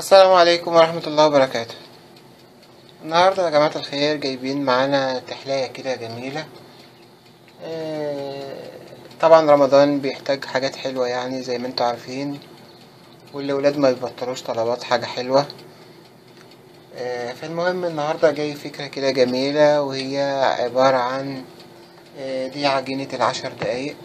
السلام عليكم ورحمة الله وبركاته النهاردة يا جماعة الخير جايبين معانا تحلية كده جميلة آه، طبعا رمضان بيحتاج حاجات حلوة يعني زي ما انتوا عارفين والأولاد ما يبطلوش طلبات حاجة حلوة آه، فالمهم النهاردة جاي فكرة كده جميلة وهي عبارة عن آه، دي عجينة العشر دقايق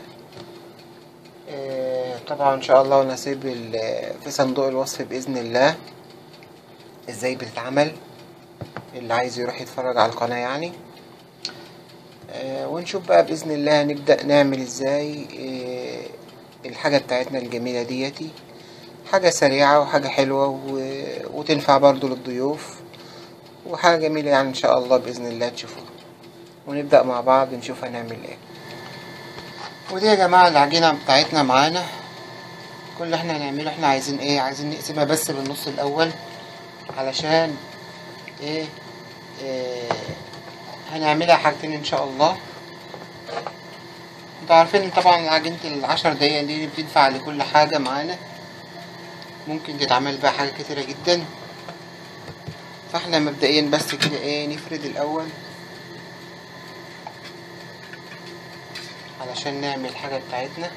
آه، طبعا ان شاء الله نسيب ال- في صندوق الوصف باذن الله ازاي بتتعمل اللي عايز يروح يتفرج على القناة يعني آه، ونشوف بقى باذن الله هنبدأ نعمل ازاي آه، الحاجة بتاعتنا الجميلة ديتي حاجة سريعة وحاجة حلوة و... وتنفع برضو للضيوف وحاجة جميلة يعني ان شاء الله باذن الله تشوفوها ونبدأ مع بعض نشوف هنعمل ايه ودي يا جماعة العجينة بتاعتنا معانا كل اللي احنا هنعمله احنا عايزين ايه عايزين نقسمها بس بالنص الاول علشان ايه, إيه هنعملها حاجتين ان شاء الله انتوا عارفين طبعا عجينة العشر دقايق دي بتنفع لكل حاجة معانا ممكن تتعمل بقى حاجات كتيرة جدا فاحنا مبدئيا بس كده ايه نفرد الاول علشان نعمل الحاجة بتاعتنا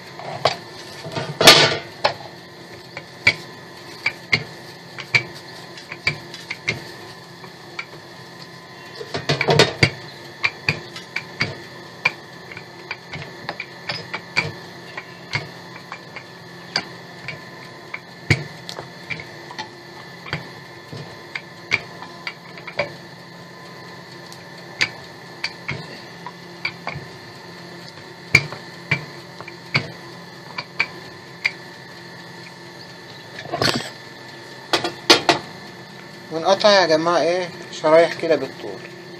ونقطع يا جماعة ايه شرايح كده بالطول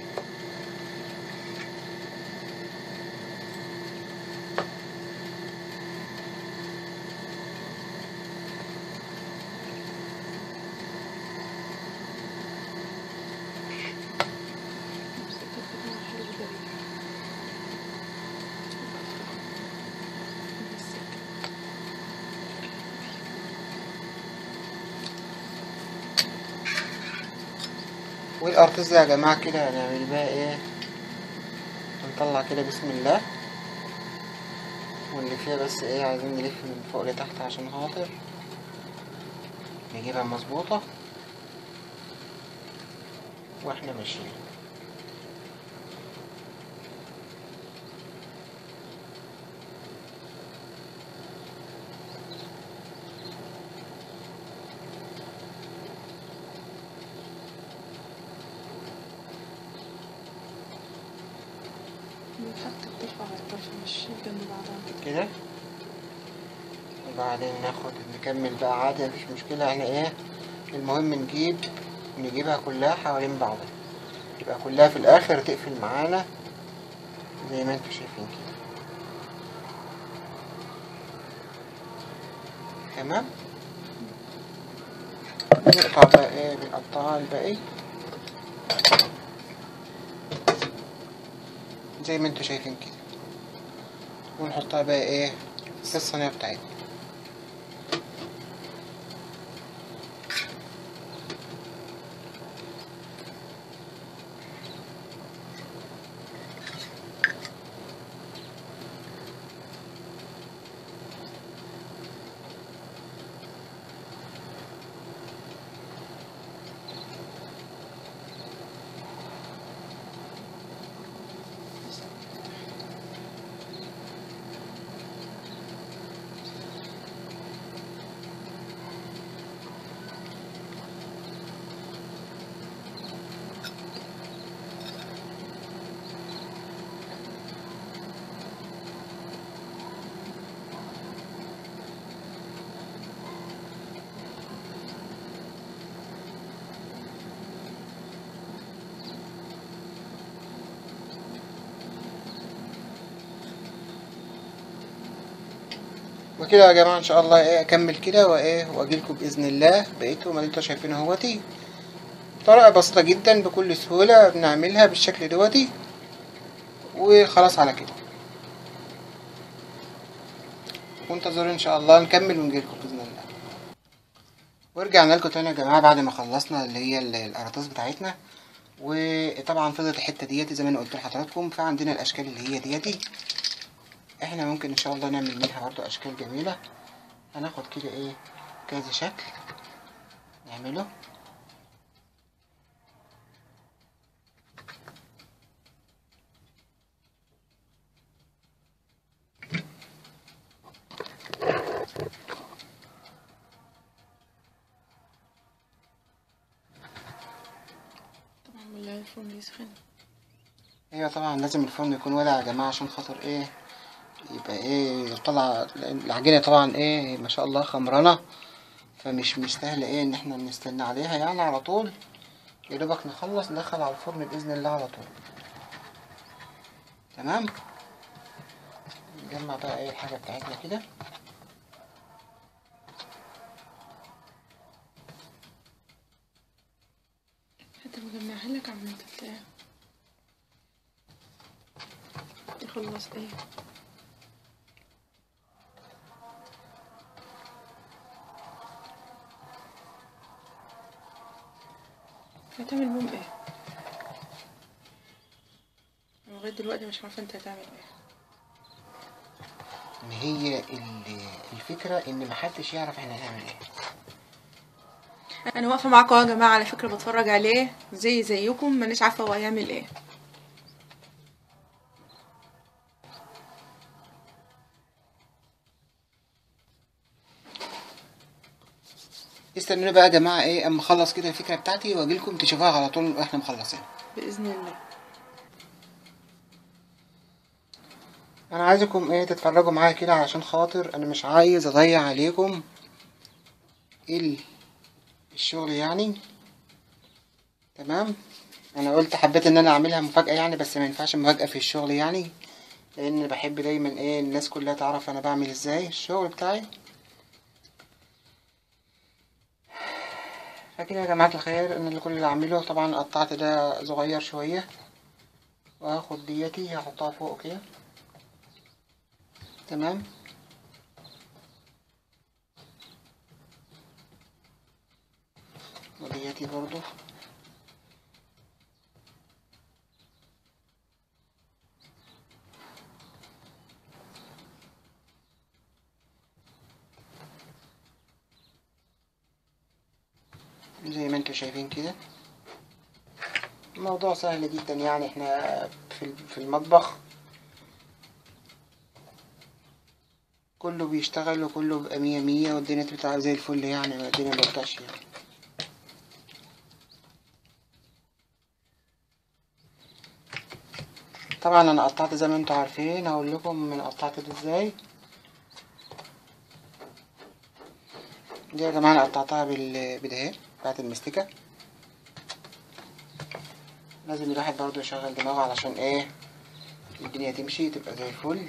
والارتز دي يا جماعة كده هنعمل بقى ايه هنطلع كده بسم الله واللي فيها بس ايه عايزين نلف من فوق لتحت عشان خاطر نجيبها مظبوطة واحنا ماشيين حتى بترفع على الطرف مش جنب بعضها كده كده وبعدين ناخد نكمل بقى عادي مفيش مشكلة احنا ايه المهم نجيب نجيبها كلها حوالين بعضها يبقى كلها في الاخر تقفل معانا زي ما انتوا شايفين كده تمام نقطع بقى ايه بنقطعها الباقي زي ما انتوا شايفين كده ونحطها بقى ايه في الصينية بتاعتنا وكده يا جماعة ان شاء الله ايه اكمل كده وايه واجيلكم باذن الله بقيتوا ما انتوا شايفينه اهوتي طريقة بسيطة جدا بكل سهولة بنعملها بالشكل دوتي وخلاص على كده وانتظروا ان شاء الله نكمل ونجيلكم باذن الله ورجعنا لكم تاني يا جماعه بعد ما خلصنا اللي هي ال- القراطاس بتاعتنا وطبعا فضلت الحته ديتي زي ما انا قلت لحضراتكم فعندنا الاشكال اللي هي ديتي احنا ممكن ان شاء الله نعمل منها برضو اشكال جميله هناخد كده ايه كذا شكل نعمله طبعا ولا الفرن يسخن ايوه طبعا لازم الفرن يكون ولع يا جماعه عشان خاطر ايه يبقى ايه طلع العجينه طبعا ايه ما شاء الله خمرانه فمش مستاهله ايه ان احنا نستنى عليها يعني على طول يا دوبك نخلص ندخل على الفرن باذن الله على طول تمام نجمع بقى ايه الحاجه بتاعتنا كده حتى بجمعها لك عملت بتاع يخلص ايه هتعمل بهم ايه أنا لغاية دلوقتي مش عارفة انت هتعمل ايه ان هي ال- الفكره ان محدش يعرف احنا هنعمل ايه انا واقفه معاكم يا جماعه على فكره بتفرج عليه زي زيكم مانيش عارفه هو هيعمل ايه استنوني بقى يا جماعه ايه اما اخلص كده الفكره بتاعتي واجي لكم تشوفوها على طول واحنا مخلصين باذن الله انا عايزكم ايه تتفرجوا معايا كده علشان خاطر انا مش عايز اضيع عليكم ال الشغل يعني تمام انا قلت حبيت ان انا اعملها مفاجأة يعني بس ما ينفعش مفاجأة في الشغل يعني لان بحب دايما ايه الناس كلها تعرف انا بعمل ازاي الشغل بتاعي فكده يا جماعة الخير انا اللي كل اللي اعمله طبعا قطعت ده صغير شوية وهاخد ديتي هحطها فوق كده تمام وديتي برضو زي ما انتوا شايفين كده الموضوع سهل جدا يعني احنا في في المطبخ كله بيشتغل وكله بيبقى مية مية والدنيا بتبقى زي الفل يعني ما الدنيا مبقاش يعني طبعا انا قطعت زي ما انتوا عارفين هقول لكم انا قطعت ده ازاي دي يا جماعه انا قطعتها بال بدهان بتاعت المستكه لازم الواحد برضه يشغل دماغه علشان ايه الدنيا تمشي تبقى زي الفل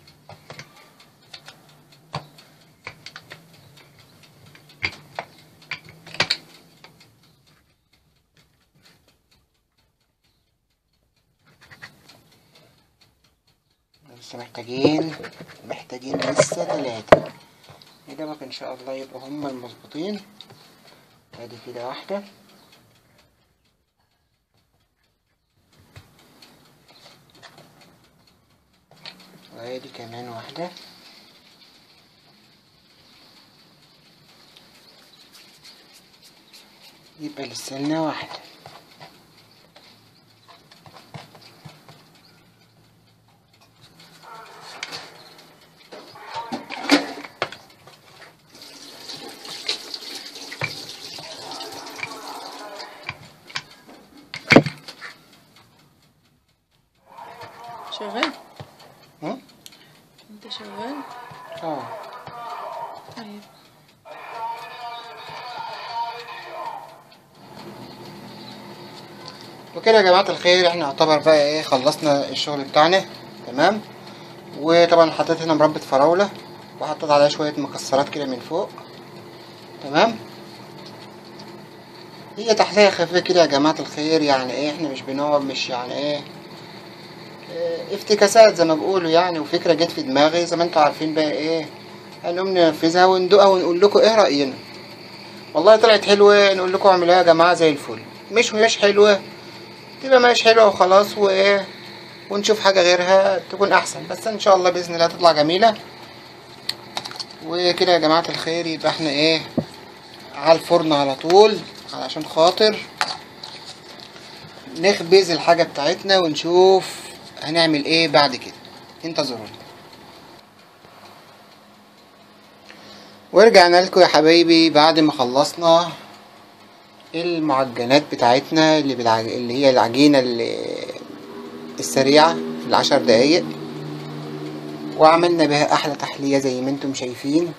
لسه محتاجين محتاجين لسه تلاتة يا دوبك ان شاء الله يبقوا هما المظبوطين ادي كده واحدة وادي كمان واحدة يبقى لسه لنا واحدة شغال هم؟ انت شغال اه طيب وكده يا جماعة الخير احنا يعتبر بقى ايه خلصنا الشغل بتاعنا تمام وطبعا حطيت هنا مربى فراولة وحطيت عليها شوية مكسرات كده من فوق تمام هي تحلية خفيفة كده يا جماعة الخير يعني ايه احنا مش بنقعد مش يعني ايه اه، افتكاسات زي ما بيقولوا يعني وفكرة جت في دماغي زي ما انتوا عارفين بقى ايه هنقوم ننفذها وندوقها ونقول لكم ايه رأينا والله طلعت حلوة نقول لكم اعملوها يا جماعة زي الفل مش مش حلوة تبقى مش حلوة وخلاص وايه ونشوف حاجة غيرها تكون احسن بس ان شاء الله بإذن الله تطلع جميلة وكده يا جماعة الخير يبقى احنا ايه على الفرن على طول علشان خاطر نخبز الحاجة بتاعتنا ونشوف هنعمل ايه بعد كده انتظرونا ورجعنا لكم يا حبايبي بعد ما خلصنا المعجنات بتاعتنا اللي, بالعج... اللي هي العجينة اللي... السريعة في العشر دقايق وعملنا بها احلى تحلية زي ما انتم شايفين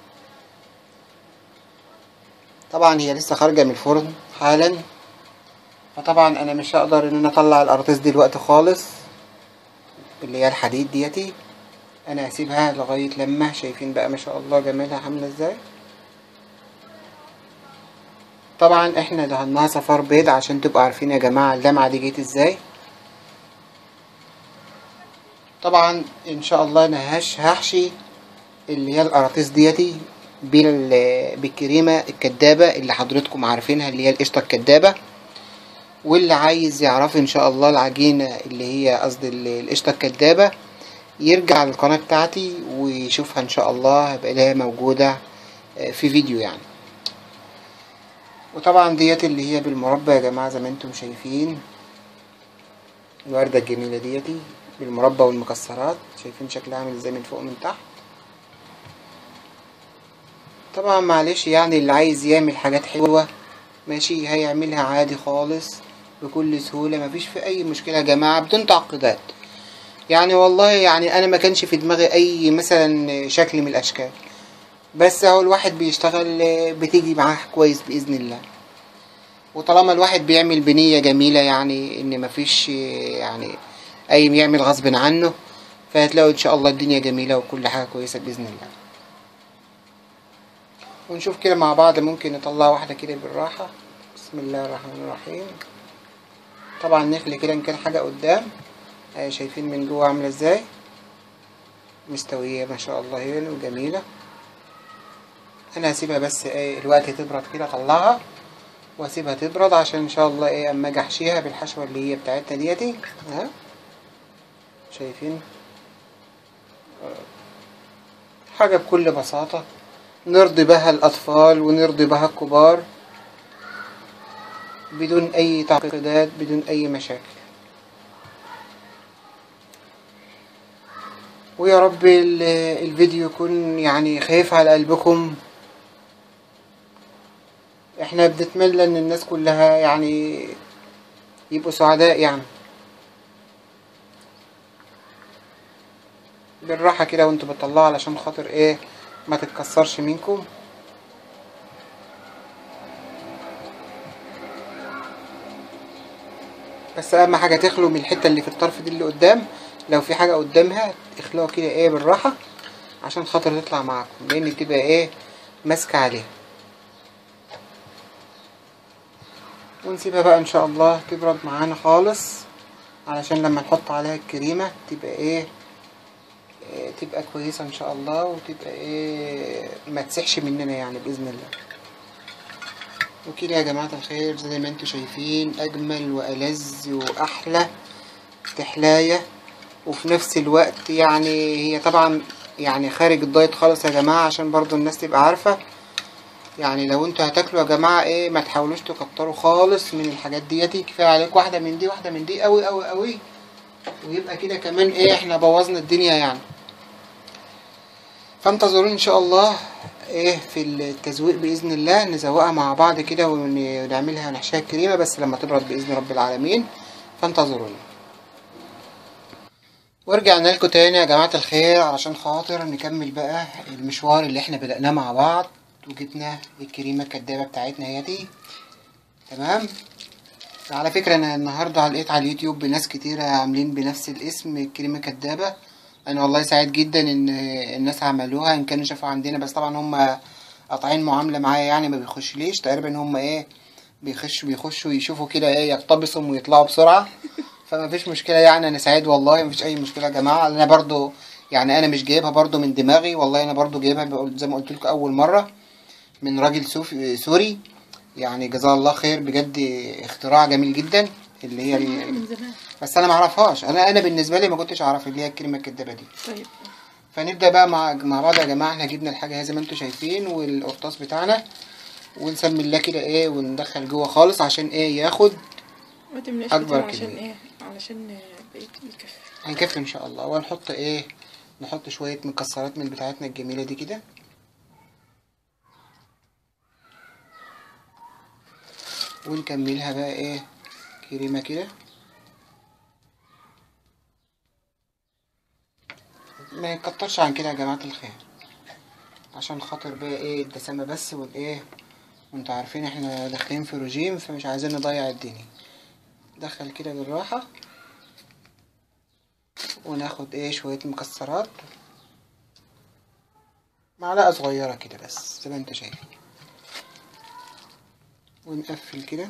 طبعا هي لسه خارجة من الفرن حالا فطبعا انا مش هقدر ان انا اطلع القراطيس دلوقتي خالص اللي هي الحديد ديتي انا هسيبها لغاية لما شايفين بقى ما شاء الله جمالها عاملة ازاي طبعا احنا دهناها صفار بيض عشان تبقوا عارفين يا جماعة اللمعة دي جيت ازاي طبعا ان شاء الله انا هش هحشي اللي هي القراطيس ديتي بال- بالكريمة الكدابة اللي حضرتكم عارفينها اللي هي القشطة الكدابة واللي عايز يعرف ان شاء الله العجينة اللي هي قصدي ال- القشطة الكدابة يرجع للقناة بتاعتي ويشوفها ان شاء الله هيبقى لها موجودة آه، في فيديو يعني وطبعا ديت اللي هي بالمربى يا جماعة زي ما انتم شايفين الوردة الجميلة ديتي بالمربى والمكسرات شايفين شكلها عامل ازاي من فوق ومن تحت طبعا معلش يعني اللي عايز يعمل حاجات حلوة ماشي هيعملها عادي خالص بكل سهولة مفيش في أي مشكلة يا جماعة بدون تعقيدات يعني والله يعني أنا ما كانش في دماغي أي مثلا شكل من الأشكال بس هو الواحد بيشتغل بتيجي معاه كويس بإذن الله وطالما الواحد بيعمل بنية جميلة يعني إن مفيش يعني أي يعمل غصب عنه فهتلاقوا إن شاء الله الدنيا جميلة وكل حاجة كويسة بإذن الله ونشوف كده مع بعض ممكن نطلع واحدة كده بالراحة بسم الله الرحمن الرحيم طبعا نخلي كده ان كان حاجة قدام آه شايفين من جوه عاملة ازاي مستوية ما شاء الله يعني وجميلة انا هسيبها بس ايه الوقت تبرد كده اطلعها واسيبها تبرد عشان ان شاء الله ايه اما اجي احشيها بالحشوة اللي هي بتاعتنا ديتي ها شايفين آه. حاجة بكل بساطة نرضي بها الأطفال ونرضي بها الكبار بدون أي تعقيدات بدون أي مشاكل ويا رب ال- الفيديو يكون يعني خفيف على قلبكم احنا بنتمنى ان الناس كلها يعني يبقوا سعداء يعني بالراحة كده وانتوا بتطلعوا علشان خاطر ايه ما تتكسرش منكم بس اهم حاجة تخلوا من الحتة اللي في الطرف دي اللي قدام لو في حاجة قدامها اخلوها كده ايه بالراحة عشان خاطر تطلع معاكم لان تبقى ايه ماسكة عليها ونسيبها بقى ان شاء الله تبرد معانا خالص علشان لما نحط عليها الكريمة تبقى ايه إيه، تبقى كويسة ان شاء الله وتبقى ايه ما تسحش مننا يعني بإذن الله وكده يا جماعة الخير زي ما انتوا شايفين اجمل والذ واحلى تحلاية وفي نفس الوقت يعني هي طبعا يعني خارج الدايت خالص يا جماعة عشان برضو الناس تبقى عارفة يعني لو انتوا هتاكلوا يا جماعة ايه ما تحاولوش تكتروا خالص من الحاجات ديتي كفاية عليك واحدة من دي واحدة من دي قوي قوي قوي ويبقى كده كمان ايه احنا بوظنا الدنيا يعني فانتظروني ان شاء الله ايه في التزويق باذن الله نزوقها مع بعض كده ون- ونعملها نحشيها كريمه بس لما تبرد باذن رب العالمين فانتظروني ورجعنا لكم تاني يا جماعه الخير علشان خاطر نكمل بقى المشوار اللي احنا بدأناه مع بعض وجبنا الكريمه الكدابه بتاعتنا هي دي تمام على فكرة أنا النهاردة لقيت على اليوتيوب بناس كتيرة عاملين بنفس الاسم الكريمة كدابة أنا والله سعيد جدا إن الناس عملوها إن كانوا شافوا عندنا بس طبعا هم قاطعين معاملة معايا يعني ما بيخشليش تقريبا هم إيه بيخشوا بيخشوا يشوفوا كده إيه يقتبسوا ويطلعوا بسرعة فما فيش مشكلة يعني أنا سعيد والله ما فيش أي مشكلة يا جماعة أنا برضو يعني أنا مش جايبها برضو من دماغي والله أنا برضو جايبها بقول- زي ما قلت لكم أول مرة من راجل سوفي سوري يعني جزاه الله خير بجد اختراع جميل جدا اللي هي ال- من زمان بس انا ما اعرفهاش انا انا بالنسبه لي ما كنتش اعرف اللي هي الكلمه الكدابه دي طيب فنبدا بقى مع مع بعض يا جماعه احنا جبنا الحاجه اهي زي ما انتم شايفين والقرطاس بتاعنا ونسمي الله كده ايه وندخل جوه خالص عشان ايه ياخد ما تملاش أكبر كتير عشان كمية. ايه علشان بقيت الكفي هنكفي ان شاء الله وهنحط ايه نحط شويه مكسرات من بتاعتنا الجميله دي كده ونكملها بقى ايه كريمه كده ما نكترش عن كده يا جماعه الخير عشان خاطر بقى ايه الدسامه بس والايه وانتوا عارفين احنا داخلين في رجيم فمش عايزين نضيع الدنيا دخل كده بالراحه وناخد ايه شوية مكسرات معلقة صغيرة كده بس زي ما انت شايف ونقفل كده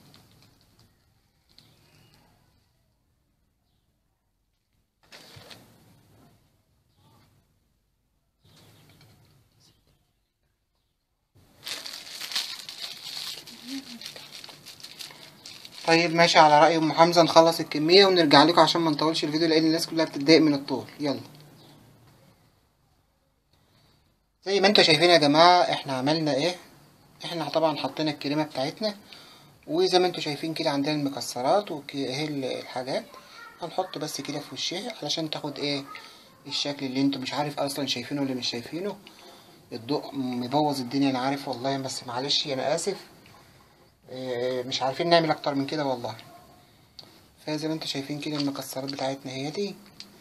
طيب ماشي على رأي ام حمزة نخلص الكمية ونرجع لكم عشان ما نطولش الفيديو لان الناس كلها بتتضايق من الطول يلا زي ما انتوا شايفين يا جماعة احنا عملنا ايه احنا طبعا حطينا الكريمة بتاعتنا وزي ما انتوا شايفين كده عندنا المكسرات واهي الحاجات هنحط بس كده في وشها علشان تاخد ايه الشكل اللي انتوا مش عارف اصلا شايفينه ولا مش شايفينه الضوء مبوظ الدنيا انا عارف والله بس معلش انا اسف إيه، مش عارفين نعمل اكتر من كده والله فزي ما انتوا شايفين كده المكسرات بتاعتنا هي دي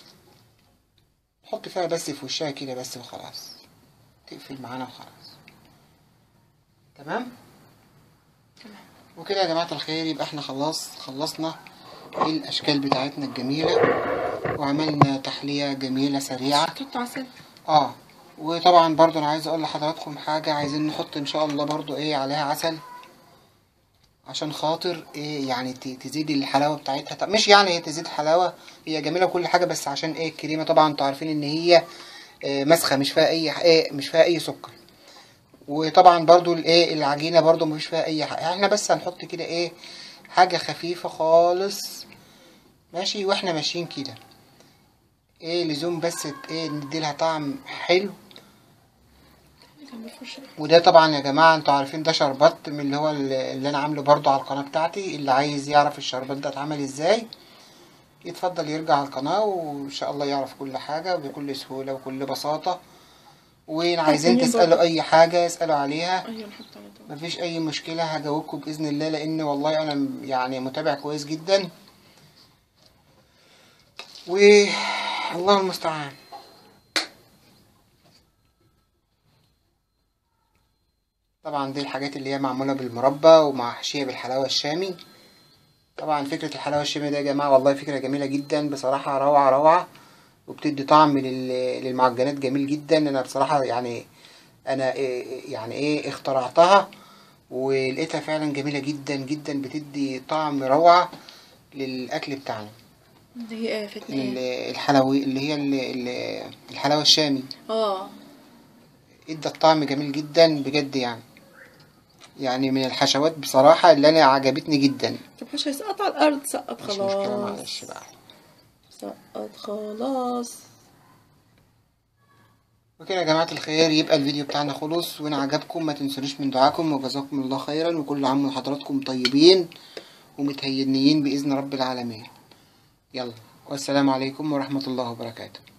نحط فيها بس في وشها كده بس وخلاص تقفل معانا وخلاص تمام تمام وكده يا جماعة الخير يبقى احنا خلاص خلصنا الاشكال بتاعتنا الجميلة وعملنا تحلية جميلة سريعة تحط عسل اه وطبعا برضو انا عايز اقول لحضراتكم حاجة عايزين نحط ان شاء الله برضو ايه عليها عسل عشان خاطر ايه يعني ت- تزيد الحلاوة بتاعتها طب مش يعني هي تزيد حلاوة هي جميلة وكل حاجة بس عشان ايه الكريمة طبعا انتوا عارفين ان هي إيه مسخة مش فيها اي ح- ايه مش فيها اي سكر وطبعا برضو الايه العجينة برضو مش فيها اي حاجة احنا بس هنحط كده ايه حاجة خفيفة خالص ماشي واحنا ماشيين كده ايه لزوم بس ت- ايه نديلها طعم حلو كان بالفرشة وده طبعا يا جماعة انتوا عارفين ده شربات من اللي هو اللي اللي انا عامله برضو على القناة بتاعتي اللي عايز يعرف الشربات ده اتعمل ازاي يتفضل يرجع على القناة وان شاء الله يعرف كل حاجة بكل سهولة وكل بساطة وان عايزين عارفين تسألوا برضو. اي حاجة اسألوا عليها ايوه نحط على طول مفيش اي مشكلة هجاوبكم بإذن الله لان والله انا م- يعني متابع كويس جدا و الله المستعان طبعا دي الحاجات اللي هي معمولة بالمربى ومحشية بالحلاوة الشامي طبعا فكرة الحلاوة الشامي ده يا جماعة والله فكرة جميلة جدا بصراحة روعة روعة وبتدي طعم لل- للمعجنات جميل جدا انا بصراحة يعني انا إيه- يعني ايه اخترعتها ولقيتها فعلا جميلة جدا جدا بتدي طعم روعة للأكل بتاعنا دي هي ايه فتنة ال- ايه الحلوي اللي هي ال- ال- الحلاوة الشامي اه ادى الطعم جميل جدا بجد يعني يعني من الحشوات بصراحة اللي أنا عجبتني جدا طب مش هيسقط على الارض سقط مش مشكلة خلاص معلش بقى سقط خلاص وكده يا جماعة الخير يبقى الفيديو بتاعنا خلص وإن عجبكم ما تنسونيش من دعاكم وجزاكم الله خيرا وكل عام وحضراتكم طيبين ومتهيئين بإذن رب العالمين يلا والسلام عليكم ورحمة الله وبركاته